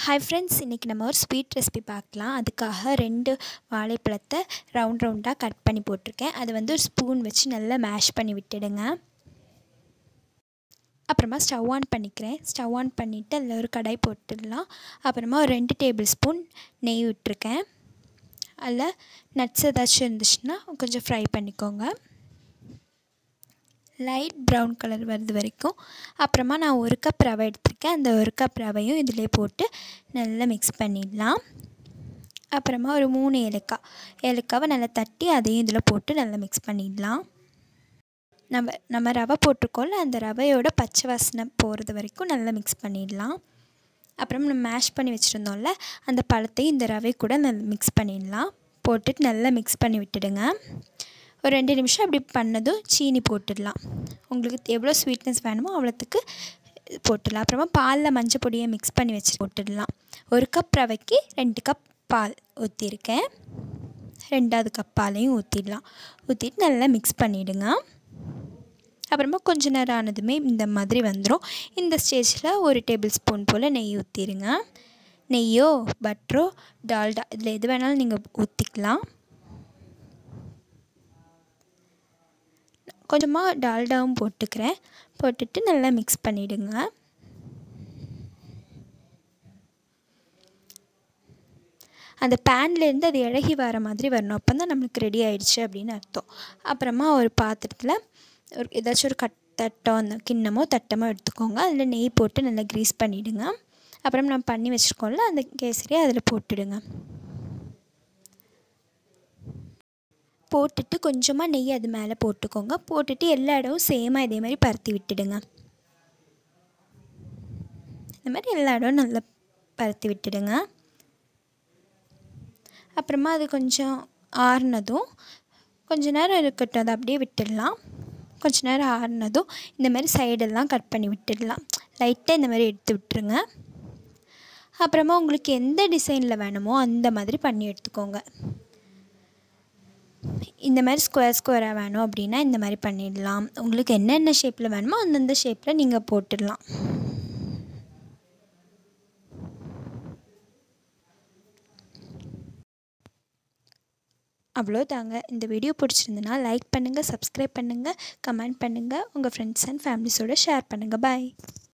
hi friends இன்றைக்கி நம்ம ஒரு ஸ்வீட் ரெசிபி பார்க்கலாம் அதுக்காக ரெண்டு வாழைப்பழத்தை ரவுண்ட் ரவுண்டாக கட் பண்ணி போட்டிருக்கேன் அதை வந்து ஒரு ஸ்பூன் வச்சு நல்லா மேஷ் பண்ணி விட்டுடுங்க அப்புறமா ஸ்டவ் ஆன் பண்ணிக்கிறேன் ஸ்டவ் ஆன் பண்ணிவிட்டு அதில் ஒரு கடாய் போட்டுடலாம் அப்புறமா ஒரு ரெண்டு டேபிள் ஸ்பூன் நெய் விட்டுருக்கேன் அதில் நட்ஸ் ஏதாச்சும் இருந்துச்சுன்னா கொஞ்சம் ஃப்ரை பண்ணிக்கோங்க லைட் ப்ரௌன் கலர் வருது வரைக்கும் அப்புறமா நான் ஒரு கப் ரவை எடுத்திருக்கேன் அந்த ஒரு கப் ரவையும் இதிலே போட்டு நல்லா மிக்ஸ் பண்ணிடலாம் அப்புறமா ஒரு மூணு ஏலக்காய் ஏலக்காவை நல்லா தட்டி அதையும் இதில் போட்டு நல்லா மிக்ஸ் பண்ணிடலாம் நம்ம நம்ம ரவை போட்டிருக்கோம்ல அந்த ரவையோட பச்சை வாசனை போகிறது வரைக்கும் நல்லா மிக்ஸ் பண்ணிடலாம் அப்புறம் நம்ம மேஷ் பண்ணி வச்சுருந்தோம்ல அந்த பழத்தையும் இந்த ரவை கூட நல்லா மிக்ஸ் பண்ணிடலாம் போட்டுட்டு நல்லா மிக்ஸ் பண்ணி விட்டுடுங்க ஒரு ரெண்டு நிமிஷம் அப்படி பண்ணதும் சீனி போட்டுடலாம் உங்களுக்கு எவ்வளோ ஸ்வீட்னஸ் வேணுமோ அவ்வளோத்துக்கு போட்டுடலாம் அப்புறமா பாலில் மஞ்சள் பொடியை மிக்ஸ் பண்ணி வச்சு போட்டுடலாம் ஒரு கப் ரவைக்கு ரெண்டு கப் பால் ஊற்றிருக்கேன் ரெண்டாவது கப் பாலையும் ஊற்றிடலாம் ஊற்றிட்டு நல்லா மிக்ஸ் பண்ணிவிடுங்க அப்புறமா கொஞ்ச நேரம் ஆனதுமே இந்த மாதிரி வந்துடும் இந்த ஸ்டேஜில் ஒரு டேபிள் ஸ்பூன் போல் நெய் ஊற்றிடுங்க நெய்யோ பட்டரோ டால்டா இதில் எது வேணாலும் நீங்கள் ஊற்றிக்கலாம் கொஞ்சமாக டால்டாவும் போட்டுக்கிறேன் போட்டுட்டு நல்லா மிக்ஸ் பண்ணிவிடுங்க அந்த பேன்லேருந்து அது இழகி வர மாதிரி வரணும் அப்போ தான் நம்மளுக்கு ரெடி ஆகிடுச்சு அப்படின்னு அர்த்தம் அப்புறமா ஒரு பாத்திரத்தில் ஒரு ஏதாச்சும் ஒரு கட் தட்டோ அந்த கிண்ணமோ தட்டமோ எடுத்துக்கோங்க அதில் நெய் போட்டு நல்லா க்ரீஸ் பண்ணிவிடுங்க அப்புறம் நம்ம பண்ணி வச்சுருக்கோம்ல அந்த கேசரியை அதில் போட்டுடுங்க போட்டுட்டு கொஞ்சமாக நெய் அது மேலே போட்டுக்கோங்க போட்டுட்டு எல்லா இடமும் சேமாக இதே மாதிரி பருத்தி விட்டுடுங்க இந்த மாதிரி எல்லா இடமும் நல்லா பருத்தி விட்டுடுங்க அப்புறமா அது கொஞ்சம் ஆறுனதும் கொஞ்ச நேரம் இருக்கட்டும் அதை அப்படியே விட்டுடலாம் கொஞ்ச நேரம் ஆறுனதும் இந்த மாதிரி சைடெல்லாம் கட் பண்ணி விட்டுடலாம் லைட்டாக இந்த மாதிரி எடுத்து விட்டுருங்க அப்புறமா உங்களுக்கு எந்த டிசைனில் வேணுமோ அந்த மாதிரி பண்ணி எடுத்துக்கோங்க இந்த மாதிரி ஸ்கொயர் ஸ்கொயராக வேணும் அப்படின்னா இந்த மாதிரி பண்ணிடலாம் உங்களுக்கு என்னென்ன ஷேப்பில் வேணுமோ அந்தந்த ஷேப்பில் நீங்கள் போட்டுடலாம் அவ்வளோதாங்க இந்த வீடியோ பிடிச்சிருந்துன்னா லைக் பண்ணுங்கள் சப்ஸ்கிரைப் பண்ணுங்கள் கமெண்ட் பண்ணுங்கள் உங்கள் ஃப்ரெண்ட்ஸ் அண்ட் ஃபேமிலிஸோடு ஷேர் பண்ணுங்கள் பாய்